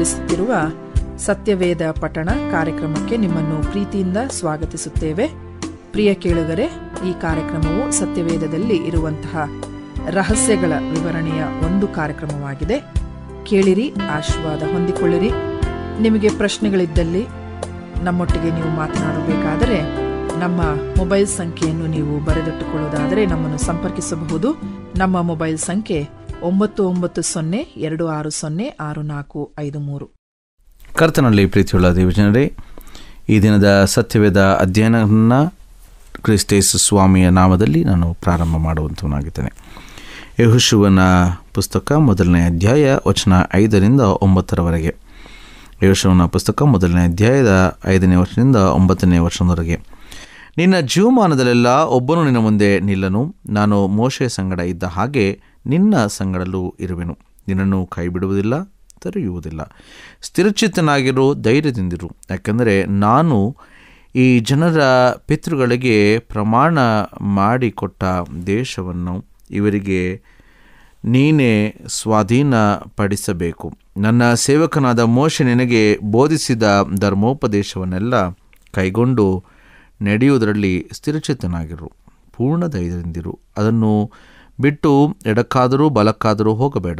ಆರಂಭಿಸುತ್ತಿರುವ ಸತ್ಯವೇದ ಪಠಣ ಕಾರ್ಯಕ್ರಮಕ್ಕೆ ನಿಮ್ಮನ್ನು ಪ್ರೀತಿಯಿಂದ ಸ್ವಾಗತಿಸುತ್ತೇವೆ ಪ್ರಿಯ ಕೇಳುಗರೆ ಈ ಕಾರ್ಯಕ್ರಮವು ಸತ್ಯವೇದದಲ್ಲಿ ಇರುವಂತಹ ರಹಸ್ಯಗಳ ವಿವರಣೆಯ ಒಂದು ಕಾರ್ಯಕ್ರಮವಾಗಿದೆ ಕೇಳಿರಿ ಆಶೀರ್ವಾದ ಹೊಂದಿಕೊಳ್ಳಿರಿ ನಿಮಗೆ ಪ್ರಶ್ನೆಗಳಿದ್ದಲ್ಲಿ ನಮ್ಮೊಟ್ಟಿಗೆ ನೀವು ಮಾತನಾಡಬೇಕಾದರೆ ನಮ್ಮ ಮೊಬೈಲ್ ಸಂಖ್ಯೆಯನ್ನು ನೀವು ಬರೆದಿಟ್ಟುಕೊಳ್ಳುವುದಾದರೆ ನಮ್ಮನ್ನು ಸಂಪರ್ಕಿಸಬಹುದು ನಮ್ಮ ಮೊಬೈಲ್ ಸಂಖ್ಯೆ ಒಂಬತ್ತು ಒಂಬತ್ತು ಸೊನ್ನೆ ಎರಡು ಆರು ಸೊನ್ನೆ ಆರು ನಾಲ್ಕು ಐದು ಮೂರು ಕರ್ತನಲ್ಲಿ ಪ್ರೀತಿಯುಳ್ಳ ದೇವಜನರೇ ಈ ದಿನದ ಸತ್ಯವೇದ ಅಧ್ಯಯನವನ್ನು ಕ್ರಿಸ್ತೇಸು ಸ್ವಾಮಿಯ ನಾಮದಲ್ಲಿ ನಾನು ಪ್ರಾರಂಭ ಮಾಡುವಂತವನಾಗಿದ್ದೇನೆ ಯಹುಶುವನ ಪುಸ್ತಕ ಮೊದಲನೇ ಅಧ್ಯಾಯ ವಚನ ಐದರಿಂದ ಒಂಬತ್ತರವರೆಗೆ ಯಹುಶುವನ ಪುಸ್ತಕ ಮೊದಲನೇ ಅಧ್ಯಾಯದ ಐದನೇ ವರ್ಷದಿಂದ ಒಂಬತ್ತನೇ ವರ್ಷದವರೆಗೆ ನಿನ್ನ ಜೀವಮಾನದಲ್ಲೆಲ್ಲ ಒಬ್ಬನು ನಿನ್ನ ಮುಂದೆ ನಿಲ್ಲನು ನಾನು ಮೋಶೆಯ ಸಂಗಡ ಇದ್ದ ಹಾಗೆ ನಿನ್ನ ಸಂಗಡಲೂ ಇರುವೆನು ನಿನ್ನನ್ನು ಕೈ ಬಿಡುವುದಿಲ್ಲ ತೊರೆಯುವುದಿಲ್ಲ ಸ್ಥಿರಚಿತ್ತನಾಗಿರು ಧೈರ್ಯದಿಂದಿರು ಯಾಕೆಂದರೆ ನಾನು ಈ ಜನರ ಪಿತೃಗಳಿಗೆ ಪ್ರಮಾಣ ಮಾಡಿಕೊಟ್ಟ ದೇಶವನ್ನು ಇವರಿಗೆ ನೀನೇ ಸ್ವಾಧೀನಪಡಿಸಬೇಕು ನನ್ನ ಸೇವಕನಾದ ಮೋಶೆ ನಿನಗೆ ಬೋಧಿಸಿದ ಧರ್ಮೋಪದೇಶವನ್ನೆಲ್ಲ ಕೈಗೊಂಡು ನಡೆಯುವುದರಲ್ಲಿ ಸ್ಥಿರಚಿತ್ತನಾಗಿರು ಪೂರ್ಣ ಧೈರ್ಯದಿಂದಿರು ಅದನ್ನು ಬಿಟ್ಟು ಎಡಕ್ಕಾದರೂ ಬಲಕ್ಕಾದರೂ ಹೋಗಬೇಡ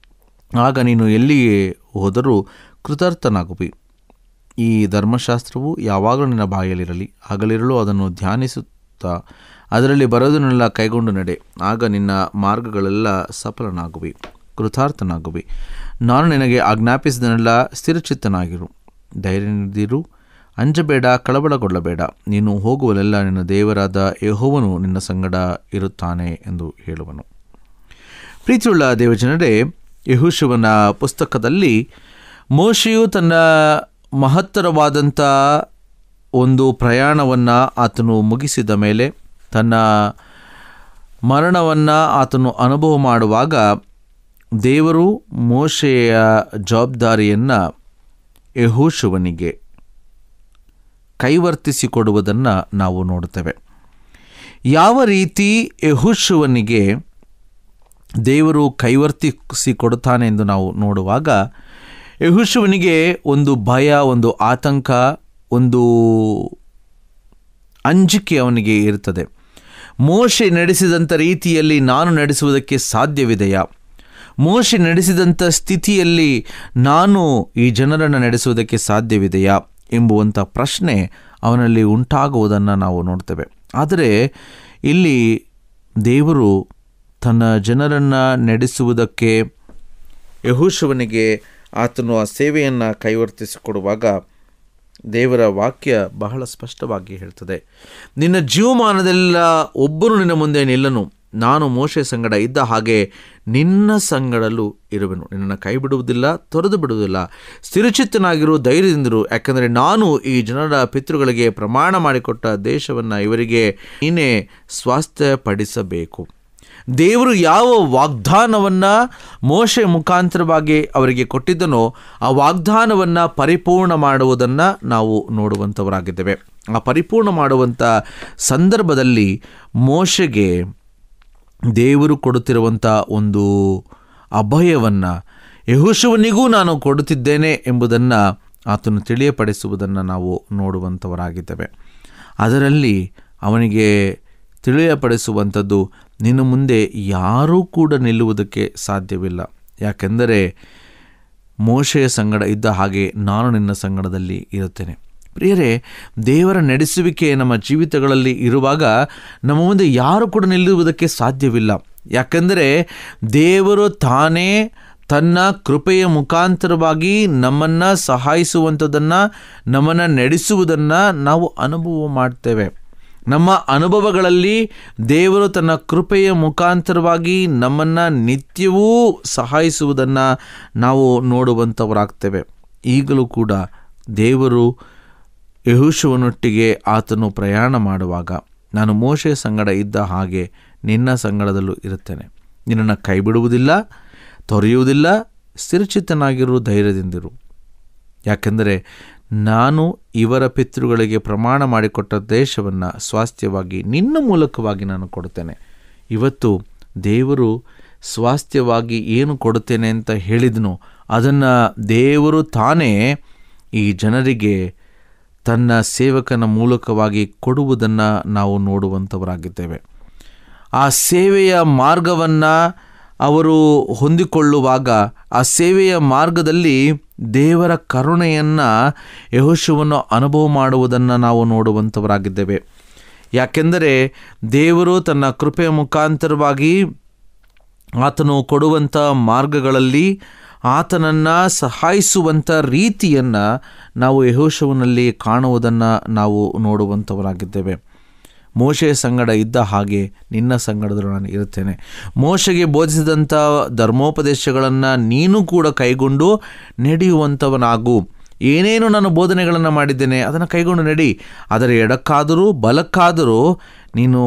ಆಗ ನೀನು ಎಲ್ಲಿಯೇ ಹೋದರೂ ಕೃತಾರ್ಥನಾಗುವಿ ಈ ಧರ್ಮಶಾಸ್ತ್ರವು ಯಾವಾಗಲೂ ನಿನ್ನ ಬಾಯಲ್ಲಿರಲಿ ಹಗಲಿರಲು ಅದನ್ನು ಧ್ಯಾನಿಸುತ್ತಾ ಅದರಲ್ಲಿ ಬರೋದನ್ನೆಲ್ಲ ಕೈಗೊಂಡು ನಡೆ ಆಗ ನಿನ್ನ ಮಾರ್ಗಗಳೆಲ್ಲ ಸಫಲನಾಗುವಿ ಕೃತಾರ್ಥನಾಗುವಿ ನಾನು ನಿನಗೆ ಆಜ್ಞಾಪಿಸಿದನೆಲ್ಲ ಸ್ಥಿರಚಿತ್ತನಾಗಿರು ಧೈರ್ಯದಿರು ಅಂಜಬೇಡ ಕಳವಳಗೊಳ್ಳಬೇಡ ನೀನು ಹೋಗುವಲ್ಲೆಲ್ಲ ನಿನ್ನ ದೇವರಾದ ಯಹೋವನು ನಿನ್ನ ಸಂಗಡ ಇರುತ್ತಾನೆ ಎಂದು ಹೇಳುವನು ಪ್ರೀತಿಯುಳ್ಳ ದೇವಜನರೇ ಯಹುಶುವನ ಪುಸ್ತಕದಲ್ಲಿ ಮೋಶೆಯು ತನ್ನ ಮಹತ್ತರವಾದಂಥ ಒಂದು ಪ್ರಯಾಣವನ್ನು ಆತನು ಮುಗಿಸಿದ ಮೇಲೆ ತನ್ನ ಮರಣವನ್ನು ಆತನು ಅನುಭವ ಮಾಡುವಾಗ ದೇವರು ಮೋಶೆಯ ಜವಾಬ್ದಾರಿಯನ್ನು ಯಹೂಶುವನಿಗೆ ಕೈವರ್ತಿಸಿಕೊಡುವುದನ್ನು ನಾವು ನೋಡುತ್ತೇವೆ ಯಾವ ರೀತಿ ಯಹುಶುವನಿಗೆ ದೇವರು ಕೈವರ್ತಿಸಿಕೊಡುತ್ತಾನೆ ಎಂದು ನಾವು ನೋಡುವಾಗ ಯಹುಶುವನಿಗೆ ಒಂದು ಭಯ ಒಂದು ಆತಂಕ ಒಂದು ಅಂಜಿಕೆ ಅವನಿಗೆ ಇರುತ್ತದೆ ಮೋಶೆ ನಡೆಸಿದಂಥ ರೀತಿಯಲ್ಲಿ ನಾನು ನಡೆಸುವುದಕ್ಕೆ ಸಾಧ್ಯವಿದೆಯಾ ಮೋಶೆ ನಡೆಸಿದಂಥ ಸ್ಥಿತಿಯಲ್ಲಿ ನಾನು ಈ ಜನರನ್ನು ನಡೆಸುವುದಕ್ಕೆ ಸಾಧ್ಯವಿದೆಯಾ ಎಂಬುವಂಥ ಪ್ರಶ್ನೆ ಅವನಲ್ಲಿ ಉಂಟಾಗುವುದನ್ನು ನಾವು ನೋಡ್ತೇವೆ ಆದರೆ ಇಲ್ಲಿ ದೇವರು ತನ್ನ ಜನರನ್ನು ನಡೆಸುವುದಕ್ಕೆ ಯಹೂಶವನಿಗೆ ಆತನು ಆ ಸೇವೆಯನ್ನು ಕೈವರ್ತಿಸಿಕೊಡುವಾಗ ದೇವರ ವಾಕ್ಯ ಬಹಳ ಸ್ಪಷ್ಟವಾಗಿ ಹೇಳ್ತದೆ ನಿನ್ನ ಜೀವಮಾನದೆಲ್ಲ ಒಬ್ಬರು ನಿನ್ನ ಮುಂದೆ ನಿಲ್ಲನು ನಾನು ಮೋಶೆ ಸಂಗಡ ಇದ್ದ ಹಾಗೆ ನಿನ್ನ ಸಂಗಡಲು ಇರುವೆನು ನಿನ್ನನ್ನು ಕೈ ಬಿಡುವುದಿಲ್ಲ ತೊರೆದು ಬಿಡುವುದಿಲ್ಲ ಸ್ಥಿರಚಿತ್ತನಾಗಿರು ಧೈರ್ಯದಿಂದಿರು ಯಾಕಂದರೆ ನಾನು ಈ ಜನರ ಪಿತೃಗಳಿಗೆ ಪ್ರಮಾಣ ಮಾಡಿಕೊಟ್ಟ ದೇಶವನ್ನು ಇವರಿಗೆ ನೀನೇ ಸ್ವಾಸ್ಥ್ಯಪಡಿಸಬೇಕು ದೇವರು ಯಾವ ವಾಗ್ದಾನವನ್ನು ಮೋಶೆ ಮುಖಾಂತರವಾಗಿ ಅವರಿಗೆ ಕೊಟ್ಟಿದ್ದನೋ ಆ ವಾಗ್ದಾನವನ್ನು ಪರಿಪೂರ್ಣ ಮಾಡುವುದನ್ನು ನಾವು ನೋಡುವಂಥವರಾಗಿದ್ದೇವೆ ಆ ಪರಿಪೂರ್ಣ ಮಾಡುವಂಥ ಸಂದರ್ಭದಲ್ಲಿ ಮೋಶೆಗೆ ದೇವರು ಕೊಡುತ್ತಿರುವಂಥ ಒಂದು ಅಭಯವನ್ನು ಯಹುಶುವನಿಗೂ ನಾನು ಕೊಡುತ್ತಿದ್ದೇನೆ ಎಂಬುದನ್ನು ಆತನು ತಿಳಿಯಪಡಿಸುವುದನ್ನು ನಾವು ನೋಡುವಂಥವರಾಗಿದ್ದೇವೆ ಅದರಲ್ಲಿ ಅವನಿಗೆ ತಿಳಿಯಪಡಿಸುವಂಥದ್ದು ನಿನ್ನ ಮುಂದೆ ಯಾರೂ ಕೂಡ ನಿಲ್ಲುವುದಕ್ಕೆ ಸಾಧ್ಯವಿಲ್ಲ ಯಾಕೆಂದರೆ ಮೋಶೆಯ ಸಂಗಡ ಇದ್ದ ಹಾಗೆ ನಾನು ನಿನ್ನ ಸಂಗಡದಲ್ಲಿ ಇರುತ್ತೇನೆ ಪ್ರಿಯರೇ ದೇವರ ನಡೆಸುವಿಕೆ ನಮ್ಮ ಜೀವಿತಗಳಲ್ಲಿ ಇರುವಾಗ ನಮ್ಮ ಮುಂದೆ ಯಾರು ಕೂಡ ನಿಲ್ಲುವುದಕ್ಕೆ ಸಾಧ್ಯವಿಲ್ಲ ಯಾಕೆಂದರೆ ದೇವರು ತಾನೇ ತನ್ನ ಕೃಪೆಯ ಮುಖಾಂತರವಾಗಿ ನಮ್ಮನ್ನು ಸಹಾಯಿಸುವಂಥದ್ದನ್ನು ನಮ್ಮನ್ನು ನಡೆಸುವುದನ್ನು ನಾವು ಅನುಭವ ಮಾಡ್ತೇವೆ ನಮ್ಮ ಅನುಭವಗಳಲ್ಲಿ ದೇವರು ತನ್ನ ಕೃಪೆಯ ಮುಖಾಂತರವಾಗಿ ನಮ್ಮನ್ನು ನಿತ್ಯವೂ ಸಹಾಯಿಸುವುದನ್ನು ನಾವು ನೋಡುವಂಥವರಾಗ್ತೇವೆ ಈಗಲೂ ಕೂಡ ದೇವರು ಯಹುಶುವನೊಟ್ಟಿಗೆ ಆತನು ಪ್ರಯಾಣ ಮಾಡುವಾಗ ನಾನು ಮೋಶೆ ಸಂಗಡ ಇದ್ದ ಹಾಗೆ ನಿನ್ನ ಸಂಗಡದಲ್ಲೂ ಇರುತ್ತೇನೆ ನಿನ್ನನ್ನು ಕೈ ಬಿಡುವುದಿಲ್ಲ ತೊರೆಯುವುದಿಲ್ಲ ಸ್ಥಿರಚಿತ್ತನಾಗಿರು ಧೈರ್ಯದಿಂದಿರು ಯಾಕೆಂದರೆ ನಾನು ಇವರ ಪಿತೃಗಳಿಗೆ ಪ್ರಮಾಣ ಮಾಡಿಕೊಟ್ಟ ದೇಶವನ್ನು ಸ್ವಾಸ್ಥ್ಯವಾಗಿ ನಿನ್ನ ಮೂಲಕವಾಗಿ ನಾನು ಕೊಡುತ್ತೇನೆ ಇವತ್ತು ದೇವರು ಸ್ವಾಸ್ಥ್ಯವಾಗಿ ಏನು ಕೊಡುತ್ತೇನೆ ಅಂತ ಹೇಳಿದನೋ ಅದನ್ನು ದೇವರು ತಾನೇ ಈ ಜನರಿಗೆ ತನ್ನ ಸೇವಕನ ಮೂಲಕವಾಗಿ ಕೊಡುವುದನ್ನು ನಾವು ನೋಡುವಂಥವರಾಗಿದ್ದೇವೆ ಆ ಸೇವೆಯ ಮಾರ್ಗವನ್ನು ಅವರು ಹೊಂದಿಕೊಳ್ಳುವಾಗ ಆ ಸೇವೆಯ ಮಾರ್ಗದಲ್ಲಿ ದೇವರ ಕರುಣೆಯನ್ನು ಯಹೋಶುವನ್ನು ಅನುಭವ ಮಾಡುವುದನ್ನು ನಾವು ನೋಡುವಂಥವರಾಗಿದ್ದೇವೆ ಯಾಕೆಂದರೆ ದೇವರು ತನ್ನ ಕೃಪೆಯ ಮುಖಾಂತರವಾಗಿ ಆತನು ಕೊಡುವಂಥ ಮಾರ್ಗಗಳಲ್ಲಿ ಆತನನ್ನು ಸಹಾಯಿಸುವಂಥ ರೀತಿಯನ್ನು ನಾವು ಯಹೋಶವನಲ್ಲಿ ಕಾಣುವುದನ್ನು ನಾವು ನೋಡುವಂಥವರಾಗಿದ್ದೇವೆ ಮೋಶೆಯ ಸಂಗಡ ಇದ್ದ ಹಾಗೆ ನಿನ್ನ ಸಂಗಡದಲ್ಲೂ ನಾನು ಇರುತ್ತೇನೆ ಮೋಶೆಗೆ ಬೋಧಿಸಿದಂಥ ಧರ್ಮೋಪದೇಶಗಳನ್ನು ನೀನು ಕೂಡ ಕೈಗೊಂಡು ನಡೆಯುವಂಥವನಾಗು ಏನೇನು ನಾನು ಬೋಧನೆಗಳನ್ನು ಮಾಡಿದ್ದೇನೆ ಅದನ್ನು ಕೈಗೊಂಡು ನಡಿ ಅದರ ಎಡಕ್ಕಾದರೂ ಬಲಕ್ಕಾದರೂ ನೀನು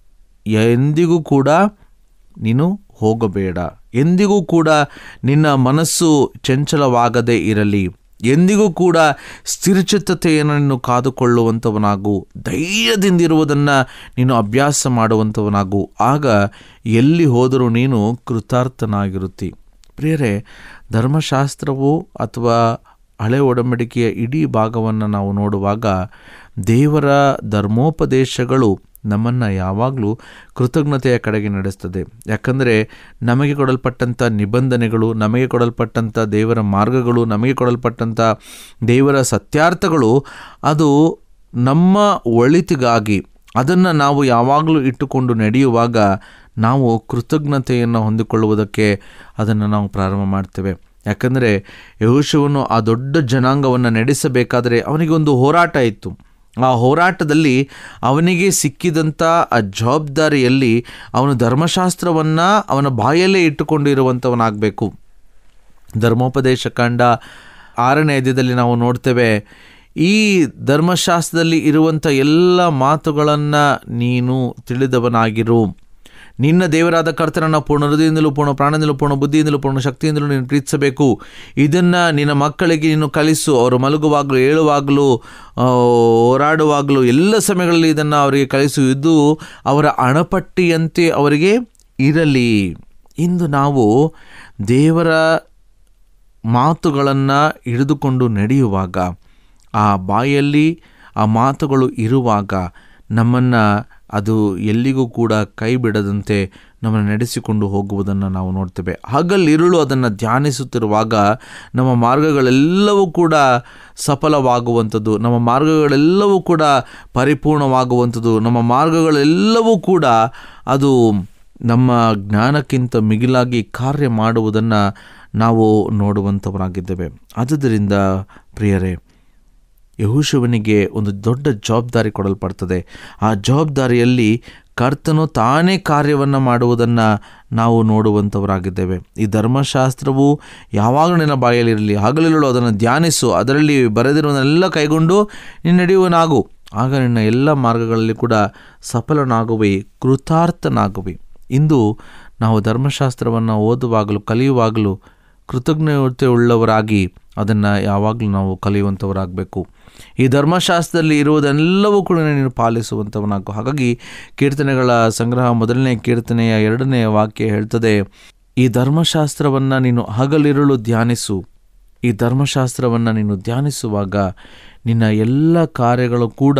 ಎಂದಿಗೂ ಕೂಡ ನೀನು ಹೋಗಬೇಡ ಎಂದಿಗೂ ಕೂಡ ನಿನ್ನ ಮನಸ್ಸು ಚಂಚಲವಾಗದೇ ಇರಲಿ ಎಂದಿಗೂ ಕೂಡ ಸ್ಥಿರಚಿತ್ತತೆಯನ್ನು ನೀನು ಕಾದುಕೊಳ್ಳುವಂಥವನಾಗು ಧೈರ್ಯದಿಂದಿರುವುದನ್ನು ನೀನು ಅಭ್ಯಾಸ ಮಾಡುವಂಥವನಾಗು ಆಗ ಎಲ್ಲಿ ಹೋದರೂ ನೀನು ಕೃತಾರ್ಥನಾಗಿರುತ್ತಿ ಪ್ರಿಯರೇ ಧರ್ಮಶಾಸ್ತ್ರವು ಅಥವಾ ಹಳೆ ಒಡಂಬಡಿಕೆಯ ಇಡೀ ಭಾಗವನ್ನು ನಾವು ನೋಡುವಾಗ ದೇವರ ಧರ್ಮೋಪದೇಶಗಳು ನಮ್ಮನ್ನು ಯಾವಾಗಲೂ ಕೃತಜ್ಞತೆಯ ಕಡೆಗೆ ನಡೆಸ್ತದೆ ಯಾಕಂದರೆ ನಮಗೆ ಕೊಡಲ್ಪಟ್ಟಂಥ ನಿಬಂಧನೆಗಳು ನಮಗೆ ಕೊಡಲ್ಪಟ್ಟಂಥ ದೇವರ ಮಾರ್ಗಗಳು ನಮಗೆ ಕೊಡಲ್ಪಟ್ಟಂಥ ದೇವರ ಸತ್ಯಾರ್ಥಗಳು ಅದು ನಮ್ಮ ಒಳಿತಿಗಾಗಿ ಅದನ್ನು ನಾವು ಯಾವಾಗಲೂ ಇಟ್ಟುಕೊಂಡು ನಡೆಯುವಾಗ ನಾವು ಕೃತಜ್ಞತೆಯನ್ನು ಹೊಂದಿಕೊಳ್ಳುವುದಕ್ಕೆ ಅದನ್ನು ನಾವು ಪ್ರಾರಂಭ ಮಾಡ್ತೇವೆ ಯಾಕಂದರೆ ಯಹೋಶವನ್ನು ಆ ದೊಡ್ಡ ಜನಾಂಗವನ್ನು ನಡೆಸಬೇಕಾದರೆ ಅವನಿಗೆ ಒಂದು ಹೋರಾಟ ಇತ್ತು ಆ ಹೋರಾಟದಲ್ಲಿ ಅವನಿಗೆ ಸಿಕ್ಕಿದಂಥ ಆ ಜವಾಬ್ದಾರಿಯಲ್ಲಿ ಅವನು ಧರ್ಮಶಾಸ್ತ್ರವನ್ನು ಅವನ ಬಾಯಲ್ಲೇ ಇಟ್ಟುಕೊಂಡಿರುವಂಥವನಾಗಬೇಕು ಧರ್ಮೋಪದೇಶ ಕಂಡ ಆರನೇ ಅಧ್ಯಾಯದಲ್ಲಿ ನಾವು ನೋಡ್ತೇವೆ ಈ ಧರ್ಮಶಾಸ್ತ್ರದಲ್ಲಿ ಇರುವಂಥ ಎಲ್ಲ ಮಾತುಗಳನ್ನು ನೀನು ತಿಳಿದವನಾಗಿರು ನಿನ್ನ ದೇವರಾದ ಕರ್ತನನ್ನು ಪೂರ್ಣ ಹೃದಯದಿಂದಲೂ ಪೂರ್ಣ ಪ್ರಾಣದಿಂದಲೂ ಪೂರ್ಣ ಬುದ್ಧಿಯಿಂದಲೂ ಪೂರ್ಣ ಶಕ್ತಿಯಿಂದಲೂ ನೀನು ಪ್ರೀತಿಸಬೇಕು ಇದನ್ನು ನಿನ್ನ ಮಕ್ಕಳಿಗೆ ನೀನು ಕಲಿಸು ಅವರು ಮಲಗುವಾಗಲೂ ಏಳುವಾಗಲೂ ಹೋರಾಡುವಾಗಲೂ ಎಲ್ಲ ಸಮಯಗಳಲ್ಲಿ ಇದನ್ನು ಅವರಿಗೆ ಕಲಿಸು ಇದು ಅವರ ಅಣಪಟ್ಟಿಯಂತೆ ಅವರಿಗೆ ಇರಲಿ ಇಂದು ನಾವು ದೇವರ ಮಾತುಗಳನ್ನು ಹಿಡಿದುಕೊಂಡು ನಡೆಯುವಾಗ ಆ ಬಾಯಲ್ಲಿ ಆ ಮಾತುಗಳು ಇರುವಾಗ ನಮ್ಮನ್ನು ಅದು ಎಲ್ಲಿಗೂ ಕೂಡ ಕೈ ಬಿಡದಂತೆ ನಮ್ಮನ್ನು ನಡೆಸಿಕೊಂಡು ಹೋಗುವುದನ್ನು ನಾವು ನೋಡ್ತೇವೆ ಹಗಲಿರುಳು ಅದನ್ನು ಧ್ಯಾನಿಸುತ್ತಿರುವಾಗ ನಮ್ಮ ಮಾರ್ಗಗಳೆಲ್ಲವೂ ಕೂಡ ಸಫಲವಾಗುವಂಥದ್ದು ನಮ್ಮ ಮಾರ್ಗಗಳೆಲ್ಲವೂ ಕೂಡ ಪರಿಪೂರ್ಣವಾಗುವಂಥದ್ದು ನಮ್ಮ ಮಾರ್ಗಗಳೆಲ್ಲವೂ ಕೂಡ ಅದು ನಮ್ಮ ಜ್ಞಾನಕ್ಕಿಂತ ಮಿಗಿಲಾಗಿ ಕಾರ್ಯ ಮಾಡುವುದನ್ನು ನಾವು ನೋಡುವಂಥವರಾಗಿದ್ದೇವೆ ಆದುದರಿಂದ ಪ್ರಿಯರೇ ಯಹೂಶುವನಿಗೆ ಒಂದು ದೊಡ್ಡ ಜವಾಬ್ದಾರಿ ಕೊಡಲ್ಪಡ್ತದೆ ಆ ಜವಾಬ್ದಾರಿಯಲ್ಲಿ ಕರ್ತನು ತಾನೇ ಕಾರ್ಯವನ್ನು ಮಾಡುವುದನ್ನು ನಾವು ನೋಡುವಂಥವರಾಗಿದ್ದೇವೆ ಈ ಧರ್ಮಶಾಸ್ತ್ರವು ಯಾವಾಗಲೂ ನಿನ್ನ ಬಾಯಲ್ಲಿರಲಿ ಹಗಲಿರುಳು ಅದನ್ನು ಧ್ಯಾನಿಸು ಅದರಲ್ಲಿ ಬರೆದಿರುವುದನ್ನೆಲ್ಲ ಕೈಗೊಂಡು ನೀನು ನಡೆಯುವನಾಗು ಆಗ ನಿನ್ನ ಎಲ್ಲ ಮಾರ್ಗಗಳಲ್ಲಿ ಕೂಡ ಸಫಲನಾಗುವೆ ಕೃತಾರ್ಥನಾಗುವೆ ಇಂದು ನಾವು ಧರ್ಮಶಾಸ್ತ್ರವನ್ನು ಓದುವಾಗಲೂ ಕಲಿಯುವಾಗಲೂ ಕೃತಜ್ಞತೆ ಉಳ್ಳವರಾಗಿ ಅದನ್ನು ಯಾವಾಗಲೂ ನಾವು ಕಲಿಯುವಂಥವರಾಗಬೇಕು ಈ ಧರ್ಮಶಾಸ್ತ್ರದಲ್ಲಿ ಇರುವುದೆಲ್ಲವೂ ಕೂಡ ನೀನು ಪಾಲಿಸುವಂಥವನಾಗು ಹಾಗಾಗಿ ಕೀರ್ತನೆಗಳ ಸಂಗ್ರಹ ಮೊದಲನೇ ಕೀರ್ತನೆಯ ಎರಡನೆಯ ವಾಕ್ಯ ಹೇಳ್ತದೆ ಈ ಧರ್ಮಶಾಸ್ತ್ರವನ್ನು ನೀನು ಹಗಲಿರುಳು ಧ್ಯಾನಿಸು ಈ ಧರ್ಮಶಾಸ್ತ್ರವನ್ನು ನೀನು ಧ್ಯಾನಿಸುವಾಗ ನಿನ್ನ ಎಲ್ಲ ಕಾರ್ಯಗಳು ಕೂಡ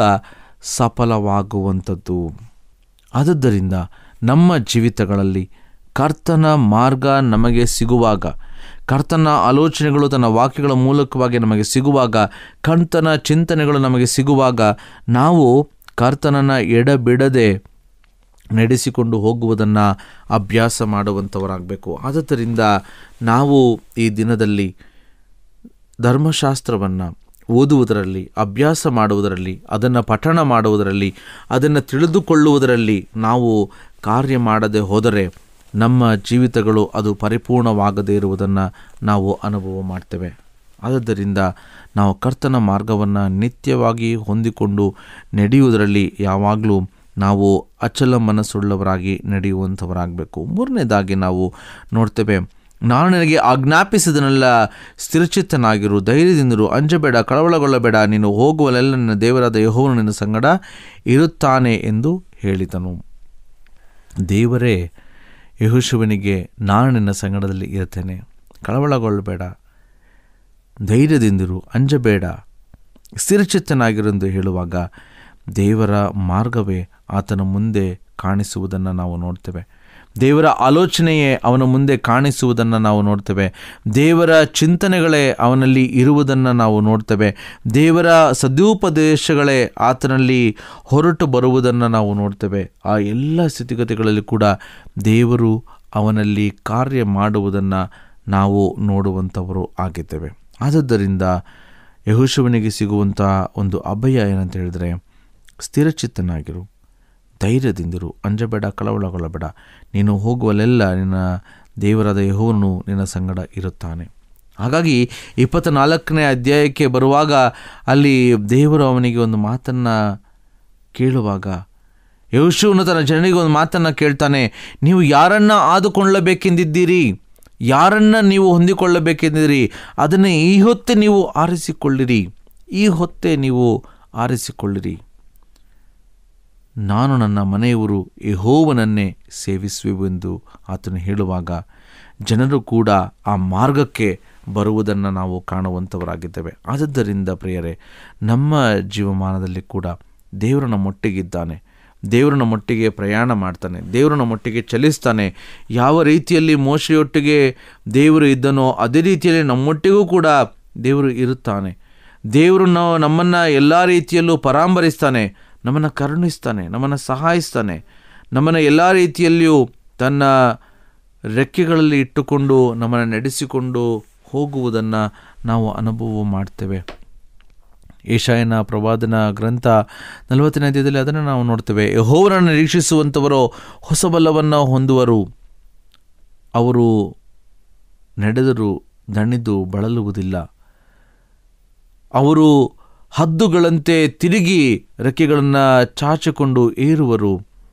ಸಫಲವಾಗುವಂಥದ್ದು ಆದದ್ದರಿಂದ ನಮ್ಮ ಜೀವಿತಗಳಲ್ಲಿ ಕರ್ತನ ಮಾರ್ಗ ನಮಗೆ ಸಿಗುವಾಗ ಕರ್ತನ ಆಲೋಚನೆಗಳು ತನ್ನ ವಾಕ್ಯಗಳ ಮೂಲಕವಾಗಿ ನಮಗೆ ಸಿಗುವಾಗ ಕರ್ತನ ಚಿಂತನೆಗಳು ನಮಗೆ ಸಿಗುವಾಗ ನಾವು ಕರ್ತನನ್ನು ಎಡಬಿಡದೆ ನಡೆಸಿಕೊಂಡು ಹೋಗುವುದನ್ನು ಅಭ್ಯಾಸ ಮಾಡುವಂಥವರಾಗಬೇಕು ಆದುದರಿಂದ ನಾವು ಈ ದಿನದಲ್ಲಿ ಧರ್ಮಶಾಸ್ತ್ರವನ್ನು ಓದುವುದರಲ್ಲಿ ಅಭ್ಯಾಸ ಮಾಡುವುದರಲ್ಲಿ ಅದನ್ನು ಪಠಣ ಮಾಡುವುದರಲ್ಲಿ ಅದನ್ನು ತಿಳಿದುಕೊಳ್ಳುವುದರಲ್ಲಿ ನಾವು ಕಾರ್ಯ ಮಾಡದೆ ಹೋದರೆ ನಮ್ಮ ಜೀವಿತಗಳು ಅದು ಪರಿಪೂರ್ಣವಾಗದೇ ಇರುವುದನ್ನು ನಾವು ಅನುಭವ ಮಾಡ್ತೇವೆ ಆದ್ದರಿಂದ ನಾವು ಕರ್ತನ ಮಾರ್ಗವನ್ನು ನಿತ್ಯವಾಗಿ ಹೊಂದಿಕೊಂಡು ನಡೆಯುವುದರಲ್ಲಿ ಯಾವಾಗಲೂ ನಾವು ಅಚಲ ಮನಸ್ಸುಳ್ಳವರಾಗಿ ನಡೆಯುವಂಥವರಾಗಬೇಕು ಮೂರನೇದಾಗಿ ನಾವು ನೋಡ್ತೇವೆ ನಾನು ನಿನಗೆ ಆಜ್ಞಾಪಿಸಿದನೆಲ್ಲ ಸ್ಥಿರಚಿತ್ತನಾಗಿರು ಧೈರ್ಯದಿಂದಿರು ಅಂಜಬೇಡ ಕಳವಳಗೊಳ್ಳಬೇಡ ನೀನು ಹೋಗುವಲ್ಲೆಲ್ಲ ನಿನ್ನ ದೇವರಾದ ಯಹೋವನು ನಿನ್ನ ಸಂಗಡ ಇರುತ್ತಾನೆ ಎಂದು ಹೇಳಿದನು ದೇವರೇ ಯಹುಶುವನಿಗೆ ನಾನು ನಿನ್ನ ಸಂಗಡದಲ್ಲಿ ಇರ್ತೇನೆ ಕಳವಳಗೊಳ್ಳಬೇಡ ಧೈರ್ಯದಿಂದಿರು ಅಂಜಬೇಡ ಸ್ಥಿರಚಿತ್ತನಾಗಿರೆಂದು ಹೇಳುವಾಗ ದೇವರ ಮಾರ್ಗವೇ ಆತನ ಮುಂದೆ ಕಾಣಿಸುವುದನ್ನು ನಾವು ನೋಡ್ತೇವೆ ದೇವರ ಆಲೋಚನೆಯೇ ಅವನ ಮುಂದೆ ಕಾಣಿಸುವುದನ್ನು ನಾವು ನೋಡ್ತೇವೆ ದೇವರ ಚಿಂತನೆಗಳೇ ಅವನಲ್ಲಿ ಇರುವುದನ್ನು ನಾವು ನೋಡ್ತೇವೆ ದೇವರ ಸದುಪದೇಶಗಳೇ ಆತನಲ್ಲಿ ಹೊರಟು ಬರುವುದನ್ನು ನಾವು ನೋಡ್ತೇವೆ ಆ ಎಲ್ಲ ಸ್ಥಿತಿಗತಿಗಳಲ್ಲಿ ಕೂಡ ದೇವರು ಅವನಲ್ಲಿ ಕಾರ್ಯ ಮಾಡುವುದನ್ನು ನಾವು ನೋಡುವಂಥವರು ಆಗಿದ್ದೇವೆ ಆದದ್ದರಿಂದ ಯಹುಶುವನಿಗೆ ಸಿಗುವಂಥ ಒಂದು ಅಭಯ ಏನಂತ ಹೇಳಿದ್ರೆ ಸ್ಥಿರಚಿತ್ತನಾಗಿರು ಧೈರ್ಯದಿಂದಿರು ಅಂಜಬೇಡ ಕಳವಳಗೊಳ್ಳಬೇಡ ನೀನು ಹೋಗುವಲ್ಲೆಲ್ಲ ನಿನ್ನ ದೇವರಾದ ಯಹೋವನು ನಿನ್ನ ಸಂಗಡ ಇರುತ್ತಾನೆ ಹಾಗಾಗಿ ಇಪ್ಪತ್ತ ನಾಲ್ಕನೇ ಅಧ್ಯಾಯಕ್ಕೆ ಬರುವಾಗ ಅಲ್ಲಿ ದೇವರು ಅವನಿಗೆ ಒಂದು ಮಾತನ್ನು ಕೇಳುವಾಗ ಯಹುಶುವನು ತನ್ನ ಜನರಿಗೆ ಒಂದು ಮಾತನ್ನು ಕೇಳ್ತಾನೆ ನೀವು ಯಾರನ್ನ ಆದುಕೊಳ್ಳಬೇಕೆಂದಿದ್ದೀರಿ ಯಾರನ್ನ ನೀವು ಹೊಂದಿಕೊಳ್ಳಬೇಕೆಂದಿದ್ದೀರಿ ಅದನ್ನು ಈ ಹೊತ್ತೇ ನೀವು ಆರಿಸಿಕೊಳ್ಳಿರಿ ಈ ಹೊತ್ತೇ ನೀವು ಆರಿಸಿಕೊಳ್ಳಿರಿ ನಾನು ನನ್ನ ಮನೆಯವರು ಯಹೋವನನ್ನೇ ಸೇವಿಸುವೆವೆಂದು ಆತನು ಹೇಳುವಾಗ ಜನರು ಕೂಡ ಆ ಮಾರ್ಗಕ್ಕೆ ಬರುವುದನ್ನು ನಾವು ಕಾಣುವಂಥವರಾಗಿದ್ದೇವೆ ಆದದ್ದರಿಂದ ಪ್ರಿಯರೇ ನಮ್ಮ ಜೀವಮಾನದಲ್ಲಿ ಕೂಡ ದೇವರು ನಮ್ಮೊಟ್ಟಿಗಿದ್ದಾನೆ ದೇವರು ನಮ್ಮೊಟ್ಟಿಗೆ ಪ್ರಯಾಣ ಮಾಡ್ತಾನೆ ದೇವರು ನಮ್ಮೊಟ್ಟಿಗೆ ಚಲಿಸ್ತಾನೆ ಯಾವ ರೀತಿಯಲ್ಲಿ ಮೋಶೆಯೊಟ್ಟಿಗೆ ದೇವರು ಇದ್ದನೋ ಅದೇ ರೀತಿಯಲ್ಲಿ ನಮ್ಮೊಟ್ಟಿಗೂ ಕೂಡ ದೇವರು ಇರುತ್ತಾನೆ ದೇವರು ನಾವು ನಮ್ಮನ್ನು ಎಲ್ಲ ರೀತಿಯಲ್ಲೂ ಪರಾಂಬರಿಸ್ತಾನೆ ನಮ್ಮನ್ನು ಕರುಣಿಸ್ತಾನೆ ನಮ್ಮನ್ನು ಸಹಾಯಿಸ್ತಾನೆ ನಮ್ಮನ್ನು ಎಲ್ಲ ರೀತಿಯಲ್ಲಿಯೂ ತನ್ನ ರೆಕ್ಕೆಗಳಲ್ಲಿ ಇಟ್ಟುಕೊಂಡು ನಮ್ಮನ್ನು ನಡೆಸಿಕೊಂಡು ಹೋಗುವುದನ್ನು ನಾವು ಅನುಭವ ಮಾಡ್ತೇವೆ ಏಷಾಯನ ಪ್ರವಾದನ ಗ್ರಂಥ ನಲವತ್ತನೇ ಅಧ್ಯಾಯದಲ್ಲಿ ಅದನ್ನು ನಾವು ನೋಡ್ತೇವೆ ಯಹೋವರನ್ನು ನಿರೀಕ್ಷಿಸುವಂಥವರು ಹೊಸ ಬಲವನ್ನು ಹೊಂದುವರು ಅವರು ನಡೆದರೂ ದಣಿದು ಬಳಲುವುದಿಲ್ಲ ಅವರು ಹದ್ದುಗಳಂತೆ ತಿರುಗಿ ರೆಕ್ಕೆಗಳನ್ನು ಚಾಚಿಕೊಂಡು ಏರುವರು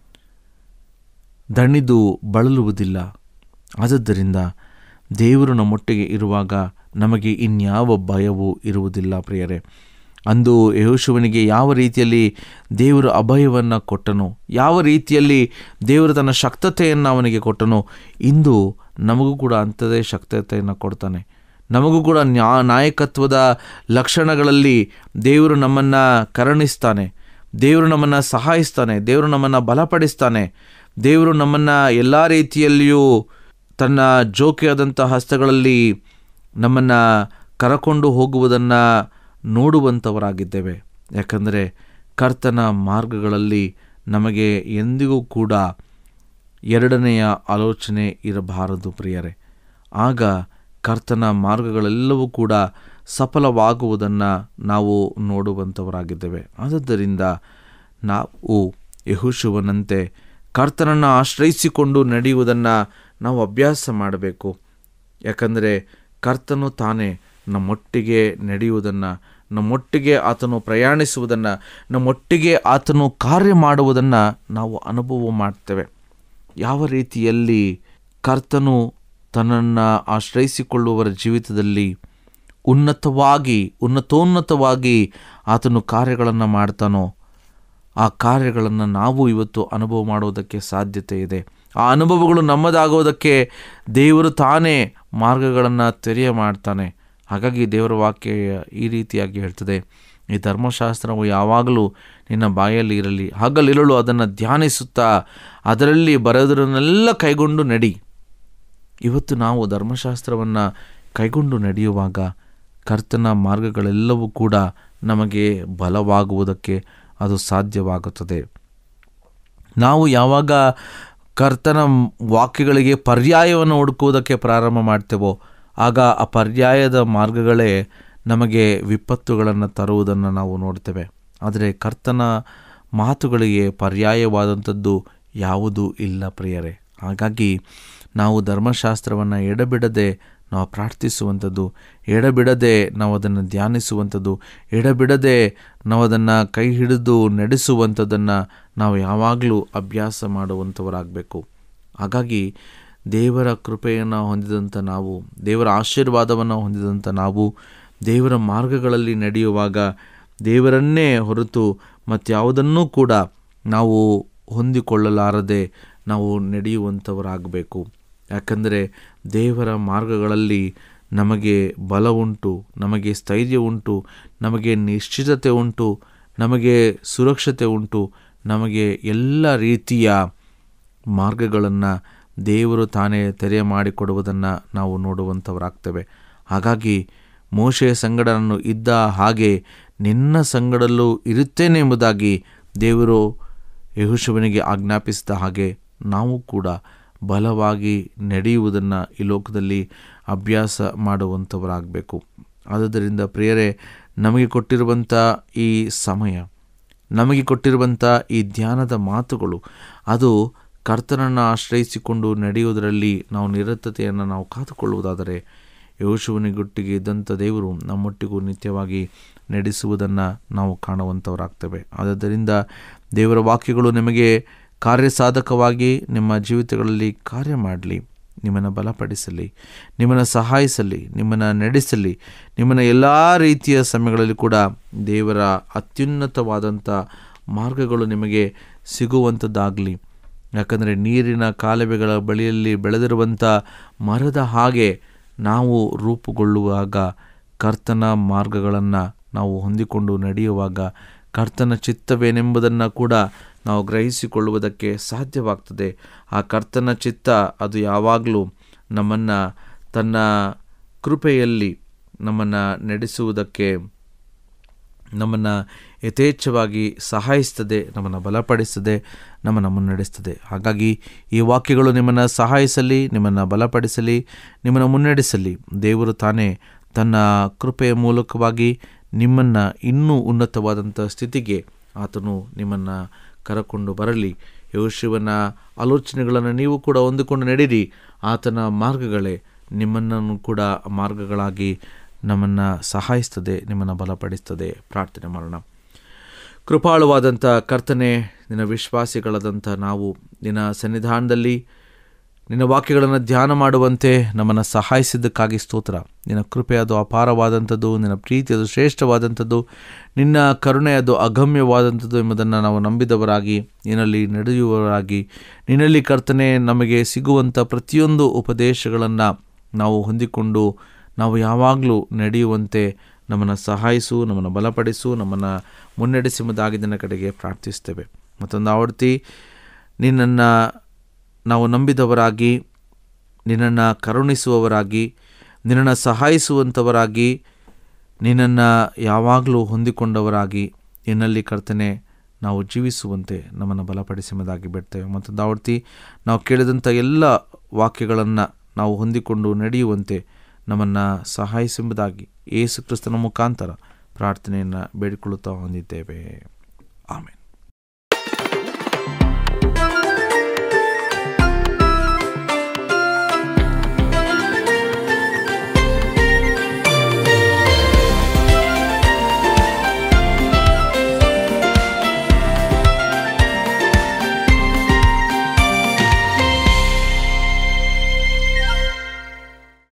ದಣಿದು ಬಳಲುವುದಿಲ್ಲ ಆದದ್ದರಿಂದ ದೇವರು ನಮ್ಮೊಟ್ಟಿಗೆ ಇರುವಾಗ ನಮಗೆ ಇನ್ಯಾವ ಭಯವೂ ಇರುವುದಿಲ್ಲ ಪ್ರಿಯರೇ ಅಂದು ಯಹೋಶುವನಿಗೆ ಯಾವ ರೀತಿಯಲ್ಲಿ ದೇವರು ಅಭಯವನ್ನು ಕೊಟ್ಟನು ಯಾವ ರೀತಿಯಲ್ಲಿ ದೇವರು ತನ್ನ ಶಕ್ತತೆಯನ್ನು ಅವನಿಗೆ ಕೊಟ್ಟನು ಇಂದು ನಮಗೂ ಕೂಡ ಅಂಥದೇ ಶಕ್ತತೆಯನ್ನು ಕೊಡ್ತಾನೆ ನಮಗೂ ಕೂಡ ನ್ಯಾ ನಾಯಕತ್ವದ ಲಕ್ಷಣಗಳಲ್ಲಿ ದೇವರು ನಮ್ಮನ್ನು ಕರುಣಿಸ್ತಾನೆ ದೇವರು ನಮ್ಮನ್ನು ಸಹಾಯಿಸ್ತಾನೆ ದೇವರು ನಮ್ಮನ್ನು ಬಲಪಡಿಸ್ತಾನೆ ದೇವರು ನಮ್ಮನ್ನು ಎಲ್ಲ ರೀತಿಯಲ್ಲಿಯೂ ತನ್ನ ಜೋಕಿಯಾದಂಥ ಹಸ್ತಗಳಲ್ಲಿ ನಮ್ಮನ್ನು ಕರಕೊಂಡು ಹೋಗುವುದನ್ನು ನೋಡುವಂಥವರಾಗಿದ್ದೇವೆ ಯಾಕಂದರೆ ಕರ್ತನ ಮಾರ್ಗಗಳಲ್ಲಿ ನಮಗೆ ಎಂದಿಗೂ ಕೂಡ ಎರಡನೆಯ ಆಲೋಚನೆ ಇರಬಾರದು ಪ್ರಿಯರೇ ಆಗ ಕರ್ತನ ಮಾರ್ಗಗಳೆಲ್ಲವೂ ಕೂಡ ಸಫಲವಾಗುವುದನ್ನು ನಾವು ನೋಡುವಂಥವರಾಗಿದ್ದೇವೆ ಆದದ್ದರಿಂದ ನಾವು ಯಹುಶುವನಂತೆ ಕರ್ತನನ್ನು ಆಶ್ರಯಿಸಿಕೊಂಡು ನಡೆಯುವುದನ್ನು ನಾವು ಅಭ್ಯಾಸ ಮಾಡಬೇಕು ಯಾಕಂದರೆ ಕರ್ತನು ತಾನೇ ನಮ್ಮೊಟ್ಟಿಗೆ ನಡೆಯುವುದನ್ನು ನಮ್ಮೊಟ್ಟಿಗೆ ಆತನು ಪ್ರಯಾಣಿಸುವುದನ್ನು ನಮ್ಮೊಟ್ಟಿಗೆ ಆತನು ಕಾರ್ಯ ಮಾಡುವುದನ್ನು ನಾವು ಅನುಭವ ಮಾಡ್ತೇವೆ ಯಾವ ರೀತಿಯಲ್ಲಿ ಕರ್ತನು ತನ್ನನ್ನು ಆಶ್ರಯಿಸಿಕೊಳ್ಳುವವರ ಜೀವಿತದಲ್ಲಿ ಉನ್ನತವಾಗಿ ಉನ್ನತೋನ್ನತವಾಗಿ ಆತನು ಕಾರ್ಯಗಳನ್ನು ಮಾಡ್ತಾನೋ ಆ ಕಾರ್ಯಗಳನ್ನು ನಾವು ಇವತ್ತು ಅನುಭವ ಮಾಡುವುದಕ್ಕೆ ಸಾಧ್ಯತೆ ಇದೆ ಆ ಅನುಭವಗಳು ನಮ್ಮದಾಗುವುದಕ್ಕೆ ದೇವರು ತಾನೇ ಮಾರ್ಗಗಳನ್ನು ತೆರೆಯ ಮಾಡ್ತಾನೆ ಹಾಗಾಗಿ ದೇವರ ವಾಕ್ಯ ಈ ರೀತಿಯಾಗಿ ಹೇಳ್ತದೆ ಈ ಧರ್ಮಶಾಸ್ತ್ರವು ಯಾವಾಗಲೂ ನಿನ್ನ ಬಾಯಲ್ಲಿ ಇರಲಿ ಹಗಲಿರಲು ಅದನ್ನು ಧ್ಯಾನಿಸುತ್ತಾ ಅದರಲ್ಲಿ ಬರೋದರನ್ನೆಲ್ಲ ಕೈಗೊಂಡು ನಡಿ ಇವತ್ತು ನಾವು ಧರ್ಮಶಾಸ್ತ್ರವನ್ನು ಕೈಗೊಂಡು ನಡೆಯುವಾಗ ಕರ್ತನ ಮಾರ್ಗಗಳೆಲ್ಲವೂ ಕೂಡ ನಮಗೆ ಬಲವಾಗುವುದಕ್ಕೆ ಅದು ಸಾಧ್ಯವಾಗುತ್ತದೆ ನಾವು ಯಾವಾಗ ಕರ್ತನ ವಾಕ್ಯಗಳಿಗೆ ಪರ್ಯಾಯವನ್ನು ಹುಡುಕುವುದಕ್ಕೆ ಪ್ರಾರಂಭ ಮಾಡ್ತೇವೋ ಆಗ ಆ ಪರ್ಯಾಯದ ಮಾರ್ಗಗಳೇ ನಮಗೆ ವಿಪತ್ತುಗಳನ್ನು ತರುವುದನ್ನು ನಾವು ನೋಡ್ತೇವೆ ಆದರೆ ಕರ್ತನ ಮಾತುಗಳಿಗೆ ಪರ್ಯಾಯವಾದಂಥದ್ದು ಯಾವುದೂ ಇಲ್ಲ ಪ್ರಿಯರೇ ಹಾಗಾಗಿ ನಾವು ಧರ್ಮಶಾಸ್ತ್ರವನ್ನು ಎಡಬಿಡದೆ ನಾವು ಪ್ರಾರ್ಥಿಸುವಂಥದ್ದು ಎಡಬಿಡದೆ ನಾವು ಅದನ್ನು ಧ್ಯಾನಿಸುವಂಥದ್ದು ಎಡಬಿಡದೆ ನಾವು ಅದನ್ನು ಕೈ ಹಿಡಿದು ನಡೆಸುವಂಥದ್ದನ್ನು ನಾವು ಯಾವಾಗಲೂ ಅಭ್ಯಾಸ ಮಾಡುವಂಥವರಾಗಬೇಕು ಹಾಗಾಗಿ ದೇವರ ಕೃಪೆಯನ್ನು ಹೊಂದಿದಂಥ ನಾವು ದೇವರ ಆಶೀರ್ವಾದವನ್ನು ಹೊಂದಿದಂಥ ನಾವು ದೇವರ ಮಾರ್ಗಗಳಲ್ಲಿ ನಡೆಯುವಾಗ ದೇವರನ್ನೇ ಹೊರತು ಮತ್ತಾವುದನ್ನೂ ಕೂಡ ನಾವು ಹೊಂದಿಕೊಳ್ಳಲಾರದೆ ನಾವು ನಡೆಯುವಂಥವರಾಗಬೇಕು ಯಾಕಂದರೆ ದೇವರ ಮಾರ್ಗಗಳಲ್ಲಿ ನಮಗೆ ಬಲ ಉಂಟು ನಮಗೆ ಸ್ಥೈರ್ಯ ಉಂಟು ನಮಗೆ ನಿಶ್ಚಿತತೆ ಉಂಟು ನಮಗೆ ಸುರಕ್ಷತೆ ಉಂಟು ನಮಗೆ ಎಲ್ಲ ರೀತಿಯ ಮಾರ್ಗಗಳನ್ನು ದೇವರು ತಾನೇ ತೆರೆ ಮಾಡಿಕೊಡುವುದನ್ನು ನಾವು ನೋಡುವಂಥವರಾಗ್ತೇವೆ ಹಾಗಾಗಿ ಮೋಶೆಯ ಸಂಗಡ ನಾನು ಇದ್ದ ಹಾಗೆ ನಿನ್ನ ಸಂಗಡಲ್ಲೂ ಇರುತ್ತೇನೆ ಎಂಬುದಾಗಿ ದೇವರು ಯಹುಶುವನಿಗೆ ಆಜ್ಞಾಪಿಸಿದ ಹಾಗೆ ನಾವು ಕೂಡ ಬಲವಾಗಿ ನಡೆಯುವುದನ್ನು ಈ ಲೋಕದಲ್ಲಿ ಅಭ್ಯಾಸ ಮಾಡುವಂಥವರಾಗಬೇಕು ಆದುದರಿಂದ ಪ್ರಿಯರೇ ನಮಗೆ ಕೊಟ್ಟಿರುವಂಥ ಈ ಸಮಯ ನಮಗೆ ಕೊಟ್ಟಿರುವಂಥ ಈ ಧ್ಯಾನದ ಮಾತುಗಳು ಅದು ಕರ್ತನನ್ನು ಆಶ್ರಯಿಸಿಕೊಂಡು ನಡೆಯುವುದರಲ್ಲಿ ನಾವು ನಿರತತೆಯನ್ನು ನಾವು ಕಾದುಕೊಳ್ಳುವುದಾದರೆ ಯೋಶುವನಿಗೊಟ್ಟಿಗೆ ಇದ್ದಂಥ ದೇವರು ನಮ್ಮೊಟ್ಟಿಗೂ ನಿತ್ಯವಾಗಿ ನಡೆಸುವುದನ್ನು ನಾವು ಕಾಣುವಂಥವರಾಗ್ತೇವೆ ಆದ್ದರಿಂದ ದೇವರ ವಾಕ್ಯಗಳು ನಿಮಗೆ ಕಾರ್ಯಸಾಧಕವಾಗಿ ನಿಮ್ಮ ಜೀವಿತಗಳಲ್ಲಿ ಕಾರ್ಯ ಮಾಡಲಿ ನಿಮ್ಮನ್ನು ಬಲಪಡಿಸಲಿ ನಿಮ್ಮನ್ನು ಸಹಾಯಿಸಲಿ ನಿಮ್ಮನ್ನು ನಡೆಸಲಿ ನಿಮ್ಮನ್ನು ಎಲ್ಲ ರೀತಿಯ ಸಮಯಗಳಲ್ಲಿ ಕೂಡ ದೇವರ ಅತ್ಯುನ್ನತವಾದಂಥ ಮಾರ್ಗಗಳು ನಿಮಗೆ ಸಿಗುವಂಥದ್ದಾಗಲಿ ಯಾಕಂದರೆ ನೀರಿನ ಕಾಲುವೆಗಳ ಬಳಿಯಲ್ಲಿ ಬೆಳೆದಿರುವಂಥ ಮರದ ಹಾಗೆ ನಾವು ರೂಪುಗೊಳ್ಳುವಾಗ ಕರ್ತನ ಮಾರ್ಗಗಳನ್ನು ನಾವು ಹೊಂದಿಕೊಂಡು ನಡೆಯುವಾಗ ಕರ್ತನ ಚಿತ್ತವೇನೆಂಬುದನ್ನು ಕೂಡ ನಾವು ಗ್ರಹಿಸಿಕೊಳ್ಳುವುದಕ್ಕೆ ಸಾಧ್ಯವಾಗ್ತದೆ ಆ ಕರ್ತನ ಚಿತ್ತ ಅದು ಯಾವಾಗಲೂ ನಮ್ಮನ್ನು ತನ್ನ ಕೃಪೆಯಲ್ಲಿ ನಮ್ಮನ್ನು ನಡೆಸುವುದಕ್ಕೆ ನಮ್ಮನ್ನು ಯಥೇಚ್ಛವಾಗಿ ಸಹಾಯಿಸ್ತದೆ ನಮ್ಮನ್ನು ಬಲಪಡಿಸ್ತದೆ ನಮ್ಮನ್ನು ಮುನ್ನಡೆಸ್ತದೆ ಹಾಗಾಗಿ ಈ ವಾಕ್ಯಗಳು ನಿಮ್ಮನ್ನು ಸಹಾಯಿಸಲಿ ನಿಮ್ಮನ್ನು ಬಲಪಡಿಸಲಿ ನಿಮ್ಮನ್ನು ಮುನ್ನಡೆಸಲಿ ದೇವರು ತಾನೇ ತನ್ನ ಕೃಪೆಯ ಮೂಲಕವಾಗಿ ನಿಮ್ಮನ್ನು ಇನ್ನೂ ಉನ್ನತವಾದಂಥ ಸ್ಥಿತಿಗೆ ಆತನು ನಿಮ್ಮನ್ನು ಕರಕೊಂಡು ಬರಲಿ ಯೋಶುವನ ಆಲೋಚನೆಗಳನ್ನು ನೀವು ಕೂಡ ಹೊಂದಿಕೊಂಡು ನಡೀರಿ ಆತನ ಮಾರ್ಗಗಳೇ ನಿಮ್ಮನ್ನು ಕೂಡ ಮಾರ್ಗಗಳಾಗಿ ನಮ್ಮನ್ನು ಸಹಾಯಿಸ್ತದೆ ನಿಮ್ಮನ್ನು ಬಲಪಡಿಸ್ತದೆ ಪ್ರಾರ್ಥನೆ ಮಾಡೋಣ ಕೃಪಾಳುವಾದಂಥ ಕರ್ತನೆ ನಿನ್ನ ವಿಶ್ವಾಸಿಗಳಾದಂಥ ನಾವು ನಿನ್ನ ಸನ್ನಿಧಾನದಲ್ಲಿ ನಿನ್ನ ವಾಕ್ಯಗಳನ್ನು ಧ್ಯಾನ ಮಾಡುವಂತೆ ನಮ್ಮನ್ನು ಸಹಾಯಿಸಿದ್ದಕ್ಕಾಗಿ ಸ್ತೋತ್ರ ನಿನ್ನ ಕೃಪೆ ಅದು ಅಪಾರವಾದಂಥದ್ದು ನಿನ್ನ ಪ್ರೀತಿ ಅದು ಶ್ರೇಷ್ಠವಾದಂಥದ್ದು ನಿನ್ನ ಕರುಣೆ ಅದು ಅಗಮ್ಯವಾದಂಥದ್ದು ಎಂಬುದನ್ನು ನಾವು ನಂಬಿದವರಾಗಿ ನಿನ್ನಲ್ಲಿ ನಡೆಯುವವರಾಗಿ ನಿನ್ನಲ್ಲಿ ಕರ್ತನೆ ನಮಗೆ ಸಿಗುವಂಥ ಪ್ರತಿಯೊಂದು ಉಪದೇಶಗಳನ್ನು ನಾವು ಹೊಂದಿಕೊಂಡು ನಾವು ಯಾವಾಗಲೂ ನಡೆಯುವಂತೆ ನಮ್ಮನ್ನು ಸಹಾಯಿಸು ನಮ್ಮನ್ನು ಬಲಪಡಿಸು ನಮ್ಮನ್ನು ಮುನ್ನಡೆಸುವುದಾಗಿ ನಿನ್ನ ಕಡೆಗೆ ಪ್ರಾರ್ಥಿಸ್ತೇವೆ ಮತ್ತೊಂದು ಆವರ್ತಿ ನಿನ್ನನ್ನು ನಾವು ನಂಬಿದವರಾಗಿ ನಿನ್ನನ್ನು ಕರುಣಿಸುವವರಾಗಿ ನಿನ್ನನ್ನು ಸಹಾಯಿಸುವಂಥವರಾಗಿ ನಿನ್ನನ್ನು ಯಾವಾಗಲೂ ಹೊಂದಿಕೊಂಡವರಾಗಿ ನಿನ್ನಲ್ಲಿ ಕರ್ತನೆ ನಾವು ಜೀವಿಸುವಂತೆ ನಮ್ಮನ್ನು ಬಲಪಡಿಸುವುದಾಗಿ ಬಿಡ್ತೇವೆ ಮತ್ತೊಂದು ಆವರ್ತಿ ನಾವು ಕೇಳಿದಂಥ ಎಲ್ಲ ವಾಕ್ಯಗಳನ್ನು ನಾವು ಹೊಂದಿಕೊಂಡು ನಡೆಯುವಂತೆ ನಮ್ಮನ್ನು ಸಹಾಯಿಸುವುದಾಗಿ ಯೇಸು ಕ್ರಿಸ್ತನ ಮುಖಾಂತರ ಪ್ರಾರ್ಥನೆಯನ್ನು ಬೇಡಿಕೊಳ್ಳುತ್ತಾ ಹೊಂದಿದ್ದೇವೆ ಆಮೇಲೆ